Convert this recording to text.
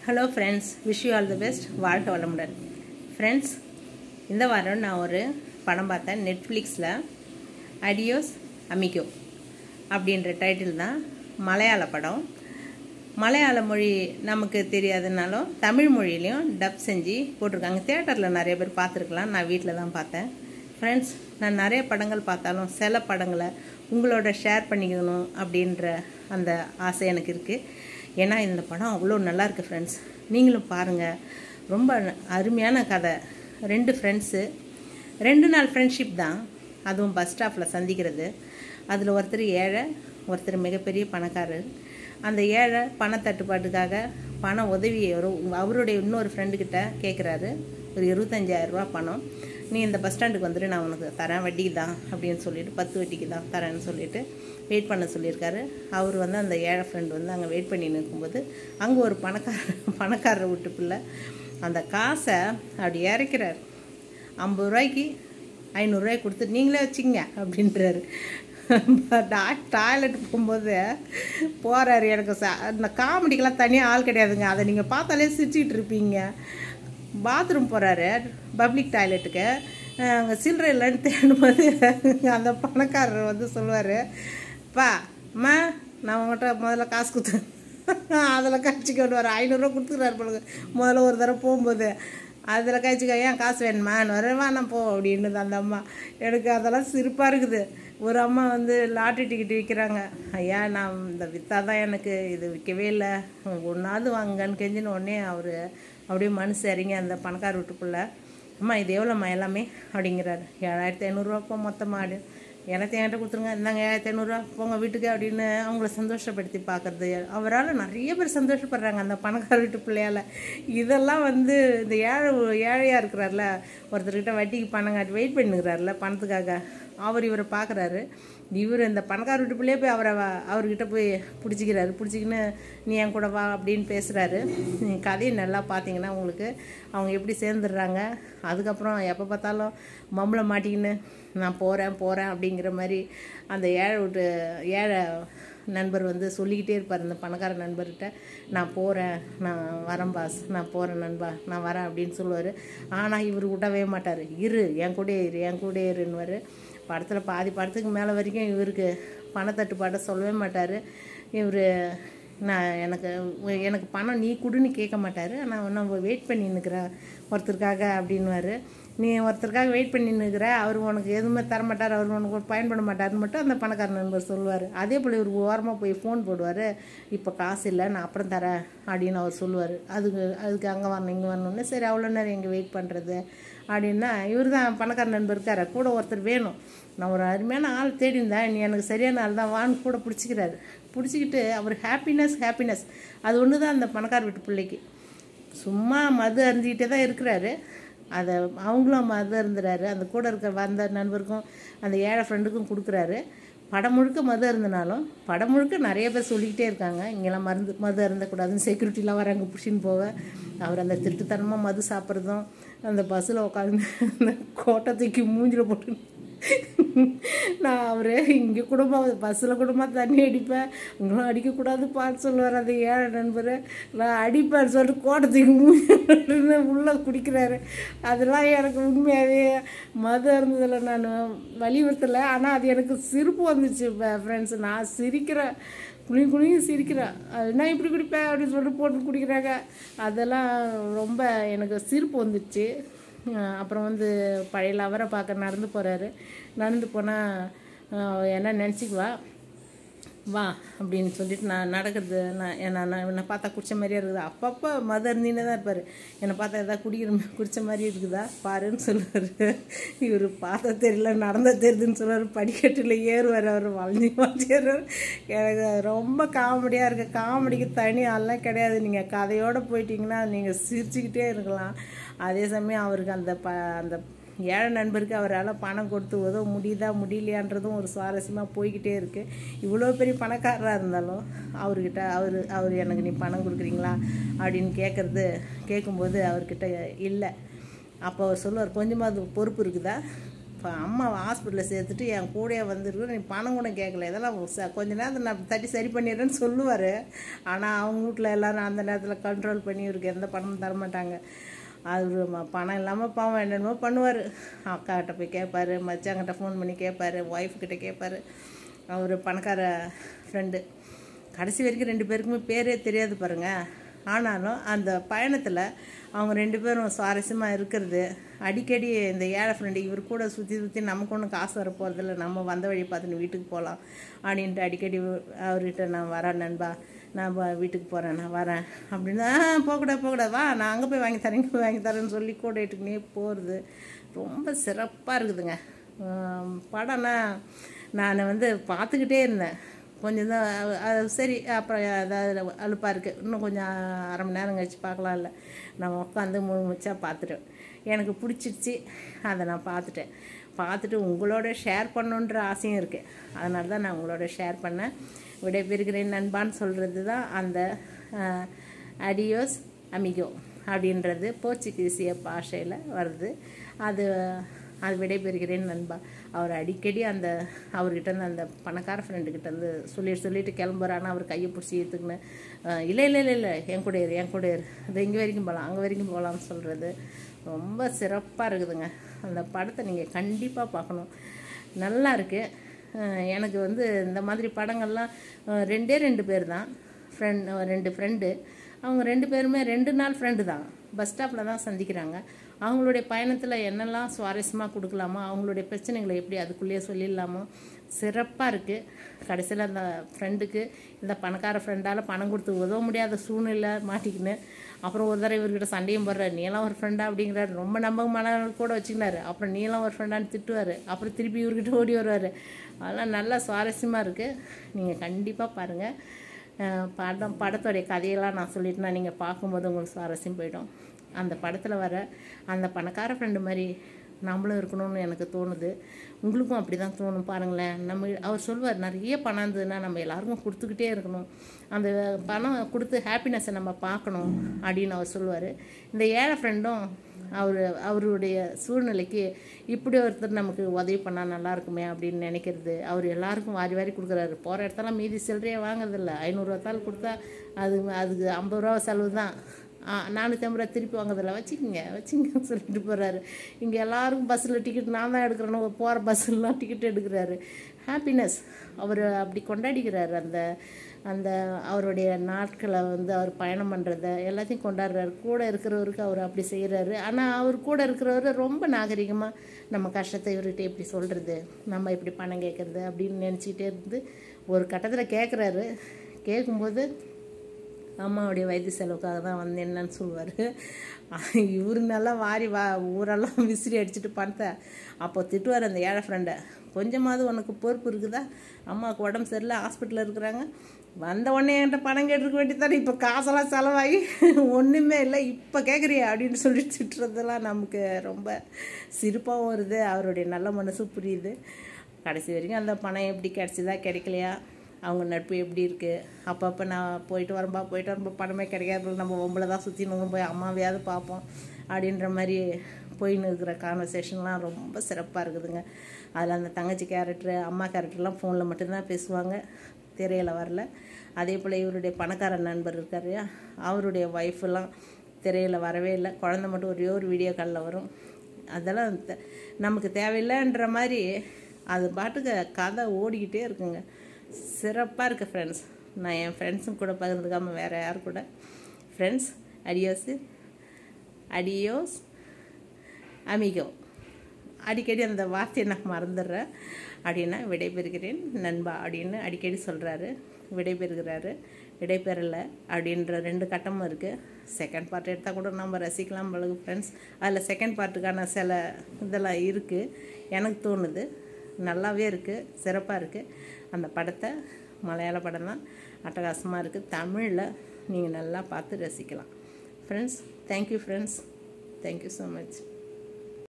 hello friends wish you all the best வாழ்க வளமுடன் friends இந்த வாரம் நான் ஒரு படம் பார்த்தேன் நெட்ஃப்ளிக்ஸில் அடியோஸ் அமிகோ அப்படின்ற டைட்டில் தான் மலையாள படம் மலையாள மொழி நமக்கு தெரியாதுனாலும் தமிழ் மொழியிலையும் டப் செஞ்சு போட்டிருக்காங்க தேட்டரில் நிறைய பேர் பார்த்துருக்கலாம் நான் வீட்டில் தான் பார்த்தேன் ஃப்ரெண்ட்ஸ் நான் நிறைய படங்கள் பார்த்தாலும் சில படங்களை உங்களோட ஷேர் பண்ணிக்கணும் அப்படின்ற அந்த ஆசை எனக்கு இருக்குது ஏன்னா இந்த படம் அவ்வளோ நல்லா இருக்குது ஃப்ரெண்ட்ஸ் நீங்களும் பாருங்கள் ரொம்ப அருமையான கதை ரெண்டு ஃப்ரெண்ட்ஸு ரெண்டு நாள் ஃப்ரெண்ட்ஷிப் தான் அதுவும் பஸ் ஸ்டாப்பில் சந்திக்கிறது அதில் ஒருத்தர் ஏழை ஒருத்தர் மிகப்பெரிய பணக்காரர் அந்த ஏழை பணத்தட்டுப்பாட்டுக்காக பண உதவி ஒரு- அவருடைய இன்னொரு ஃப்ரெண்டுக்கிட்ட கேட்குறாரு ஒரு இருபத்தஞ்சாயிரரூபா பணம் நீ இந்த பஸ் ஸ்டாண்டுக்கு வந்துட்டு நான் உனக்கு தரேன் வட்டிக்கு தான் அப்படின்னு சொல்லிட்டு பத்து வட்டிக்கு தான் தரேன்னு சொல்லிட்டு வெயிட் பண்ண சொல்லியிருக்காரு அவர் வந்து அந்த ஏழை ஃப்ரெண்டு வந்து அங்கே வெயிட் பண்ணி நிற்கும்போது அங்கே ஒரு பணக்கார பணக்காரர் வீட்டு பிள்ளை அந்த காசை அப்படி இறக்கிறார் ஐம்பது ரூபாய்க்கு ஐநூறுரூவாய்க்கு கொடுத்து நீங்களே வச்சுங்க அப்படின்றாரு டாய்லெட் போகும்போது போகிறாரு எனக்கு ச இந்த காமெடிக்கெல்லாம் தனியாக ஆள் கிடையாதுங்க அதை நீங்கள் பார்த்தாலே சிரிச்சிட்டு இருப்பீங்க பாத்ரூம் போகிறாரு பப்ளிக் டாய்லெட்டுக்கு அங்கே சில்லறை இல்லைன்னு தேடும்போது அந்த பணக்காரர் வந்து சொல்லுவார் பா அம்மா நான் உங்கள்கிட்ட முதல்ல காசு கொடுத்தேன் அதில் காய்ச்சி கொண்டு வர ஐநூறுரூவா கொடுத்துக்கிறாரு போல முதல்ல ஒரு தடவை போகும்போது அதில் காய்ச்சிக்க ஏன் காசு வேணுமா வரவா நான் போ அப்படின்னு அந்த அம்மா எனக்கு அதெல்லாம் சிரிப்பாக இருக்குது ஒரு அம்மா வந்து லாட்ரி டிக்கெட் விற்கிறாங்க ஐயா நான் இந்த விற்றா தான் எனக்கு இது விற்கவே இல்லை ஒன்றாவது வாங்கன்னு கெஞ்சின உடனே அவர் அப்படியே மனசு இறங்கி அந்த பணக்கார வீட்டுக்குள்ள அம்மா இது எவ்வளோம்மா எல்லாமே அப்படிங்கிறாரு ஏழாயிரத்தி ஐநூறுரூவா போ மொத்தமாக அப்படி எனக்கு என்கிட்ட கொடுத்துருங்க இந்தாங்க ஏழாயிரத்தி ஐநூறுரூவா போங்க வீட்டுக்கு அப்படின்னு அவங்கள சந்தோஷப்படுத்தி பார்க்கறது அவரால் நிறைய பேர் சந்தோஷப்படுறாங்க அந்த பணக்கார வீட்டு பிள்ளையால் இதெல்லாம் வந்து இந்த ஏழை ஏழையாக இருக்கிறார்ல ஒருத்தர்கிட்ட வட்டிக்கு பணம் காட்டி வெயிட் பண்ணிக்கிறாருல பணத்துக்காக அவர் இவரை பார்க்குறாரு இவர் இந்த பணக்கார வீட்டு பிள்ளையே போய் அவரை வ- அவர்கிட்ட போய் பிடிச்சிக்கிறாரு பிடிச்சிக்கின்னு நீ என் கூட வா அப்படின்னு பேசுகிறாரு கதையை நல்லா பார்த்தீங்கன்னா உங்களுக்கு அவங்க எப்படி சேர்ந்துடுறாங்க அதுக்கப்புறம் எப்போ பார்த்தாலும் மம்பளை மாட்டிக்கின்னு நான் போகிறேன் போகிறேன் அப்படிங்கிற மாதிரி அந்த ஏழை விட்டு ஏழை நண்பர் வந்து சொல்லிக்கிட்டே இருப்பார் இந்த பணக்கார நண்பர்கிட்ட நான் போகிறேன் நான் வரேன் பாஸ் நான் போகிறேன் நண்பா நான் வரேன் அப்படின்னு சொல்லுவார் ஆனால் இவர் விடவே மாட்டார் இரு என் கூட இரு என் கூட இருன்னுவார் படத்தில் பாதி படத்துக்கு மேலே வரைக்கும் இவருக்கு பணத்தட்டுப்பாட்டை சொல்லவே மாட்டார் இவர் நான் எனக்கு எனக்கு பணம் நீ கொடுன்னு கேட்க மாட்டார் ஆனால் நான் வெயிட் பண்ணி நிற்கிறேன் ஒருத்தருக்காக அப்படின்னுவாரு நீ ஒருத்தருக்காக வெயிட் பண்ணி நிற்கிற அவர் உனக்கு எதுவுமே தர மாட்டார் அவர் உனக்கு பயன்பட மாட்டார்னு மட்டும் அந்த பணக்கார நண்பர் சொல்லுவார் அதே போல் இவர் ஓரமாக போய் ஃபோன் போடுவார் இப்போ காசு இல்லை நான் அப்புறம் தரேன் அப்படின்னு அவர் சொல்லுவார் அதுக்கு அதுக்கு அங்கே வரணும் இங்கே வரணும்னு சரி அவ்வளோ நேரம் எங்கே வெயிட் பண்ணுறது அப்படின்னா இவர் தான் பணக்கார நண்பர் இருக்காரு கூட ஒருத்தர் வேணும் நான் ஒரு அருமையான ஆள் தேடி இருந்தேன் நீ எனக்கு சரியான ஆள் தான் வான்னு கூட பிடிச்சிக்கிறாரு பிடிச்சிக்கிட்டு அவர் ஹாப்பினஸ் ஹாப்பினஸ் அது ஒன்று தான் அந்த பணக்கார வீட்டு பிள்ளைக்கு சும்மா மது அருந்திக்கிட்டே தான் இருக்கிறாரு அதை அவங்களும் மது அருந்துறாரு அந்த கூட இருக்க வந்த நண்பருக்கும் அந்த ஏழை ஃப்ரெண்டுக்கும் கொடுக்குறாரு படம் முழுக்க மது அருந்தினாலும் படம் முழுக்க நிறைய பேர் சொல்லிக்கிட்டே இருக்காங்க இங்கெல்லாம் மருந்து மது அருந்தக்கூடாதுன்னு செக்யூரிட்டிலாம் வராங்க பிடிச்சின்னு போக அவர் அந்த திருட்டுத்தனமாக மது சாப்பிட்றதும் அந்த பஸ்ஸில் உட்காந்து அந்த கோட்டை தூக்கி மூஞ்சில் போட்டு நான் அவர் இங்கே குடும்ப பஸ்ஸில் குடும்ப தண்ணி அடிப்பேன் உங்களும் அடிக்கக்கூடாதுப்பான்னு சொல்லுவார் அந்த ஏழை நண்பர் நான் அடிப்பேன்னு சொல்லிட்டு கோட்டத்துக்கு மூஞ்சி உள்ளே குடிக்கிறாரு அதெல்லாம் எனக்கு உண்மையாகவே மது இருந்ததில் நான் வலியுறுத்தலை ஆனால் அது எனக்கு சிரிப்பு வந்துச்சு ஃப்ரெண்ட்ஸ் நான் சிரிக்கிறேன் குனி குனிங்க சிரிக்கிறேன் அது என்ன இப்படி குடிப்பேன் அப்படின்னு சொல்லிட்டு போட்டு குடிக்கிறாங்க அதெல்லாம் ரொம்ப எனக்கு சிரிப்பு வந்துச்சு அஹ் அப்புறம் வந்து பழைய லவரை பார்க்க நடந்து போகிறாரு நடந்து போனால் என்ன நினச்சிக்குவா வா அப்படின்னு சொல்லிட்டு நான் நடக்கிறது நான் என்ன நான் என்னை பார்த்தா குடிச்ச மாதிரியே இருக்குதா அப்பப்போ மத இருந்தீனே தான் இருப்பார் என்னை பார்த்தா எதாவது குடிக்கிற மாதிரி குடிச்ச மாதிரி இருக்குதா பாருன்னு சொல்லுவார் இவர் பார்த்தா தெரியல நடந்தா தெரியுதுன்னு சொல்லுவார் படிக்கட்டில் ஏறுவார் அவர் வளைஞ்சி வளைஞ்சி ஏறுவார் எனக்கு ரொம்ப காமெடியாக இருக்குது காமெடிக்கு தனி ஆள்லாம் கிடையாது நீங்கள் கதையோடு போயிட்டீங்கன்னா நீங்கள் சிரிச்சுக்கிட்டே இருக்கலாம் அதே சமயம் அவருக்கு அந்த ப அந்த ஏழை நண்பருக்கு அவரால் பணம் கொடுத்து உதவ முடியுதா முடியலையான்றதும் ஒரு சுவாரஸ்யமாக போய்கிட்டே இருக்குது இவ்வளோ பெரிய பணக்காரராக இருந்தாலும் அவர்கிட்ட அவர் அவர் எனக்கு நீ பணம் கொடுக்குறீங்களா அப்படின்னு கேட்குறது கேட்கும்போது அவர்கிட்ட இல்லை அப்போ அவர் சொல்லுவார் கொஞ்சமாவது பொறுப்பு இருக்குதா இப்போ அம்மாவை ஹாஸ்பிட்டலில் சேர்த்துட்டு என் கூடயே வந்துருக்கு நீ பணம் கூட கேட்கல இதெல்லாம் ச- கொஞ்ச நேரத்தில் நான் தட்டி சரி பண்ணிடுறேன்னு சொல்லுவார் ஆனால் அவங்க வீட்டில் எல்லாரும் அந்த நேரத்தில் கண்ட்ரோல் பண்ணி இவருக்கு எந்த பணமும் தர மாட்டாங்க அது பணம் இல்லாமல் பாவம் என்னென்னமோ பண்ணுவார் அக்காக்கிட்ட போய் கேட்பாரு மச்சாங்கிட்ட ஃபோன் பண்ணி கேட்பாரு ஒய்ஃப்கிட்ட கேட்பாரு அவர் பணக்கார ஃப்ரெண்டு கடைசி வரைக்கும் ரெண்டு பேருக்குமே பேரே தெரியாது பாருங்க ஆனாலும் அந்த பயணத்தில் அவங்க ரெண்டு பேரும் சுவாரஸ்யமாக இருக்கிறது அடிக்கடி இந்த ஏழை ஃப்ரெண்டு இவர் கூட சுற்றி சுற்றி நமக்கு ஒன்றும் காசு வர போகிறதில்ல நம்ம வந்த வழி பார்த்துன்னு வீட்டுக்கு போகலாம் அப்படின்ட்டு அடிக்கடி அவர்கிட்ட நான் வரேன் நண்பா நான் வ- வீட்டுக்கு போகிறேன் நான் வரேன் அப்படின்னு "ஆ, போகக்கூடாது போகக்கூடாது வா நான் அங்கே போய் வாங்கி தரேன் இங்கே போய் வாங்கி தரேன்னு சொல்லி கூட இட்டுக்கினே போகிறது ரொம்ப சிறப்பாக இருக்குதுங்க ஆம், படம்னா நான் வந்து பார்த்துக்கிட்டே இருந்தேன் கொஞ்சம் தான் அ- அது சரி அப்புறம் அதாவது அலுப்பாக இருக்குது இன்னும் கொஞ்சம் அரை மணி நேரம் கழிச்சு பார்க்கலாம் இல்லை நான் உட்காந்து முழு முச்சா பார்த்துட்டேன் எனக்கு பிடிச்சிருச்சு அதை நான் பார்த்துட்டேன் பார்த்துட்டு உங்களோட ஷேர் பண்ணணுன்ற ஆசையும் இருக்குது அதனால தான் நான் உங்களோட ஷேர் பண்ணேன் விடைபெறுகிறேன் நண்பான்னு சொல்கிறது தான் அந்த அடியோஸ் அமிகோ அப்படின்றது போர்ச்சுகீசிய பாஷையில் வருது அது அது விடைபெறுகிறேன் நண்பா அவர் அடிக்கடி அந்த அவர்கிட்ட இருந்து அந்த பணக்கார ஃப்ரெண்டுக்கிட்ட இருந்து சொல்லிட்டு சொல்லிட்டு கிளம்புறான்னா அவர் கையை பிடிச்சி ஏற்றுக்குன்னு இல்லை இல்லை இல்லை இல்லை என் கூட இரு என் கூட இரு இது இங்கே வரைக்கும் போகலாம் அங்கே வரைக்கும் போகலாம்னு சொல்கிறது ரொம்ப சிறப்பாக இருக்குதுங்க அந்த படத்தை நீங்கள் கண்டிப்பாக பார்க்கணும் நல்லா இருக்குது அஹ் எனக்கு வந்து இந்த மாதிரி படங்கள்லாம் அஹ் ரெண்டே ரெண்டு பேர் தான் ஃப்ரெண்ட் ரெண்டு ஃப்ரெண்டு அவங்க ரெண்டு பேருமே ரெண்டு நாள் ஃப்ரெண்டு தான் பஸ் ஸ்டாப்பில் தான் சந்திக்கிறாங்க அவங்களுடைய பயணத்தில் என்னெல்லாம் சுவாரஸ்யமாக கொடுக்கலாமோ அவங்களுடைய பிரச்சனைகளை எப்படி அதுக்குள்ளேயே சொல்லிடலாமோ சிறப்பாக இருக்குது கடைசியில் அந்த ஃப்ரெண்டுக்கு இந்த பணக்கார ஃப்ரெண்டால் பணம் கொடுத்து உதவ முடியாத சூழ்நிலை மாட்டிக்கின்னு அப்புறம் ஒரு தடவை இவர்கிட்ட சண்டையும் போடுறாரு நீலாம் ஒரு ஃப்ரெண்டா அப்படிங்கிறாரு ரொம்ப நம்பகமான கூட வச்சுக்கினாரு அப்புறம் நீலாம் ஒரு ஃப்ரெண்டான்னு திட்டுவார் அப்புறம் திருப்பி இவர்கிட்ட ஓடி வருவார் அதெல்லாம் நல்லா சுவாரஸ்யமாக இருக்குது நீங்கள் கண்டிப்பாக பாருங்கள் அஹ் படம் படத்தோடைய கதையெல்லாம் நான் சொல்லிட்டேன்னா நீங்கள் பார்க்கும்போது உங்களுக்கு சுவாரஸ்யம் போயிடும் அந்த படத்தில் வர அந்த பணக்கார ஃப்ரெண்டு மாதிரி நம்மளும் இருக்கணும்னு எனக்கு தோணுது உங்களுக்கும் அப்படி தான் தோணும் பாருங்களேன் நம்ம அவர் சொல்லுவார் நிறைய பணம் இருந்ததுன்னா நம்ம எல்லாருக்கும் கொடுத்துக்கிட்டே இருக்கணும் அந்த பணம் கொடுத்து ஹாப்பினஸை நம்ம பார்க்கணும் அப்படின்னு அவர் சொல்லுவார் இந்த ஏழை ஃப்ரெண்டும் அவர் அவருடைய சூழ்நிலைக்கு இப்படி ஒருத்தர் நமக்கு உதவி பண்ணால் நல்லா இருக்குமே அப்படின்னு நினைக்கிறது அவர் எல்லாருக்கும் வாரி வாரி கொடுக்குறாரு போகிற இடத்தெல்லாம் மீதி சில்லறையே வாங்குறதில்ல ஐநூறுரூவாத்தால் கொடுத்தா அது அதுக்கு ஐம்பது ரூபா செலவு தான் நானூற்றி ஐம்பது ரூபா திருப்பி வாங்குறதில்ல வச்சுக்கோங்க வச்சுக்கோங்க சொல்லிட்டு போகிறாரு இங்கே எல்லாருக்கும் பஸ்ஸில் டிக்கெட் நான் தான் எடுக்கிறேன்னு போகிற பஸ்ஸெல்லாம் டிக்கெட் எடுக்கிறாரு ஹாப்பினஸ் அவர் அப்படி கொண்டாடிக்கிறாரு அந்த அந்த அவருடைய நாட்களை வந்து அவர் பயணம் பண்ணுறத எல்லாத்தையும் கொண்டாடுறாரு கூட இருக்கிறவருக்கு அவர் அப்படி செய்கிறாரு ஆனால் அவர் கூட இருக்கிறவர் ரொம்ப நாகரிகமாக நம்ம கஷ்டத்தை இவர்கிட்ட எப்படி சொல்கிறது நம்ம இப்படி பணம் கேட்குறது அப்படின்னு நினச்சிக்கிட்டே இருந்து ஒரு கட்டத்தில் கேட்குறாரு கேட்கும்போது அம்மாவுடைய வைத்திய செலவுக்காக தான் வந்து என்னன்னு சொல்லுவார் இவர் நல்லா வாரி வா ஊரெல்லாம் விசிறி அடிச்சுட்டு பணத்தை அப்போ திட்டுவார் அந்த ஏழை ஃப்ரெண்டை கொஞ்சமாவது உனக்கு பொறுப்பு இருக்குதா அம்மாவுக்கு உடம்பு சரியில்லை ஹாஸ்பிட்டலில் இருக்கிறாங்க வந்த உடனே என்கிட்ட பணம் கேட்டிருக்க வேண்டியதானே இப்போ காசெல்லாம் செலவாகி ஒன்றுமே இல்லை இப்போ கேட்குறியா அப்படின்னு சொல்லி திட்டுறதெல்லாம் நமக்கு ரொம்ப சிரிப்பாகவும் வருது அவருடைய நல்ல மனசு புரியுது கடைசி வரைக்கும் அந்த பணம் எப்படி கிடச்சிதா கிடைக்கலையா அவங்க நட்பு எப்படி இருக்குது அப்பப்போ நான் போயிட்டு வரம்பா போயிட்டு வரம்பா பணமே கிடைக்காது நம்ம ஒம்பளை தான் சுற்றினு போய் அம்மாவையாவது பார்ப்போம் அப்படின்ற மாதிரி போயின்னு இருக்கிற கான்வர்சேஷன்லாம் ரொம்ப சிறப்பாக இருக்குதுங்க அதில் அந்த தங்கச்சி கேரக்டரு அம்மா கேரக்டர்லாம் ஃபோனில் மட்டும்தான் பேசுவாங்க திரையில் வரல அதே போல் இவருடைய பணக்கார நண்பர் இருக்கார் இல்லையா அவருடைய ஒய்ஃபெல்லாம் திரையில் வரவே இல்லை குழந்த மட்டும் ஒரே ஒரு வீடியோ காலில் வரும் அதெல்லாம் த- நமக்கு தேவையில்லைன்ற மாதிரி அது பாட்டுக்கு கதை ஓடிக்கிட்டே இருக்குங்க சிறப்பாக இருக்குது ஃப்ரெண்ட்ஸ் நான் என் ஃப்ரெண்ட்ஸும் கூட பகிர்ந்துக்காமல் வேறு யார் கூட ஃப்ரெண்ட்ஸ் அடியோஸு அடியோஸ் அமிகோ அடிக்கடி அந்த வார்த்தையை நான் மறந்துடுறேன் அப்படின்னா விடைபெறுகிறேன் நண்பா அப்படின்னு அடிக்கடி சொல்கிறாரு விடைபெறுகிறாரு விடைபெறலை அப்படின்ற ரெண்டு கட்டமும் இருக்குது செகண்ட் பார்ட் எடுத்தால் கூட நம்ம ரசிக்கலாம் பழகு ஃப்ரெண்ட்ஸ் அதில் செகண்ட் பார்ட்டுக்கான சில இதெல்லாம் இருக்குது எனக்கு தோணுது நல்லாவே இருக்குது சிறப்பாக இருக்குது அந்த படத்தை மலையாள படம் தான் அட்டகாசமாக இருக்குது தமிழில் நீங்கள் நல்லா பார்த்து ரசிக்கலாம் friends thank you friends thank you so much